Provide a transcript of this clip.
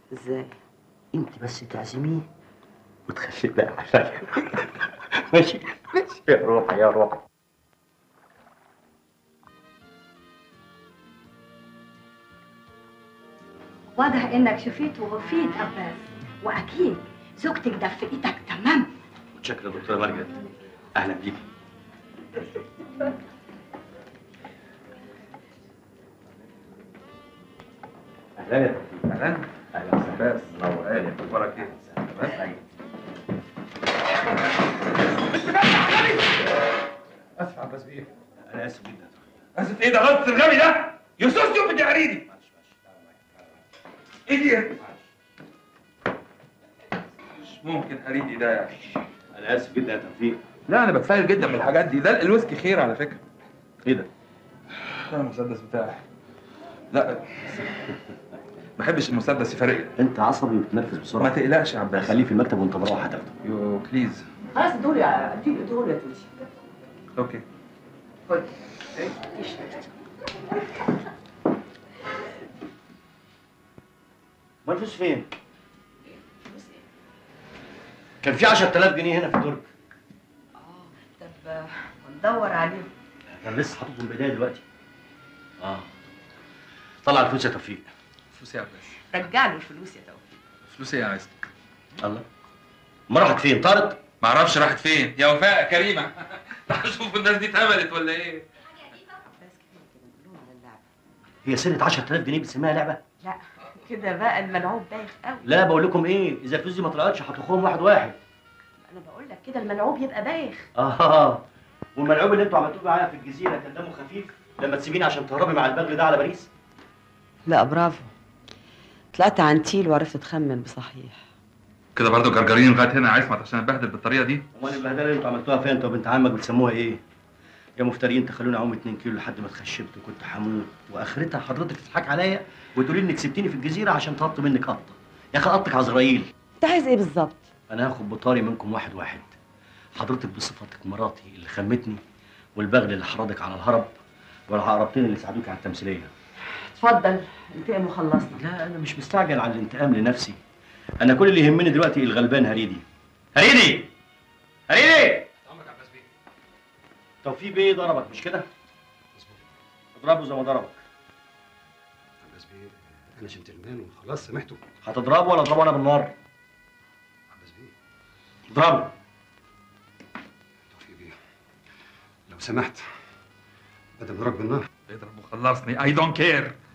ازاي انت بس تعزميه وتخلي بقى عشان ماشي ماشي يا روحي يا روحي واضح انك شفيت وغفيت عباس واكيد زوجتك دفئتك تمام متشكر يا دكتوره مرجت اهلا بيكي اهلا يا توفيق اهلا اهلا وسهلا بس روقان اخبارك ايه؟ بس أيوة. اسف عباس بيه انا اسف جدا اسف ايه ده غلط الغبي ده؟ يسوس يوم بدي اريدي ايه دي؟ مش ممكن اريدي ده يعني انا اسف جدا يا توفيق لا انا بتفائل جدا بالحاجات دي ده الويسكي خير على فكره ايه ده؟ ده المسدس بتاعي لا ما بحبش المسدس يفارقني انت عصبي وبتنرفز ما بسرعه تقلقش يا عباس خليه في المكتب وانت مروح هتاخده يو بليز خلاص دول يا دول يا توتي اوكي خد ما الفلوس فين؟ كان في 10000 جنيه هنا في الدرج طب ندور عليه انا لسه حاططهم بايديا دلوقتي اه طلع الفلوس يا توفيق فلوس يا عباس رجع له الفلوس يا توفيق فلوس ايه يا عايز الله ما راحت فين طارت ما اعرفش راحت فين يا وفاء كريمه تعال شوف الناس دي اتهبلت ولا ايه عباس كده كده نقول لهم على اللعبه هي سنة 10000 جنيه بتسميها لعبه لا كده بقى الملعوب بايخ قوي لا بقول لكم ايه اذا الفلوس دي ما طلعتش هتخرجهم واحد واحد انا بقول لك كده الملعوب يبقى بايخ اه والملعوب اللي انتوا عملتوه معايا في الجزيره كان دمه خفيف لما تسيبيني عشان تهربي مع البغل ده على باريس لا برافو طلعت عن تيل وعرفت تخمن بصحيح كده برضه جرجرين لغايه هنا عصمت عشان اتبهدل بالطريقه دي امال البهدله اللي انتوا عملتوها فيا انت وبنت عمك بتسموها ايه؟ يا مفترين تخلوني اعوم 2 كيلو لحد ما اتخشبت وكنت هموت واخرتها حضرتك تضحك عليا وتقولي لي انك سبتيني في الجزيره عشان طلبت منك قطه يا اخي قطك عزرائيل انت عايز ايه بالظبط انا هاخد بطاري منكم واحد واحد حضرتك بصفتك مراتي اللي خمتني والبغل اللي حرضك على الهرب والعقربتين اللي ساعدوك على التمثيليه اتفضل انتقم وخلصنا لا انا مش مستعجل على الانتقام لنفسي انا كل اللي يهمني دلوقتي الغلبان هريدي هريدي هريدي توفيق بيه ضربك مش كده اضربه زي ما ضربك عباس بيه انا جنتلمان وخلاص سامحته هتضربه ولا اضربه انا بالنار عباس بيه اضربه توفيق بيه لو سمحت بدل ضرب بالنار اضرب وخلصني اي دونت كير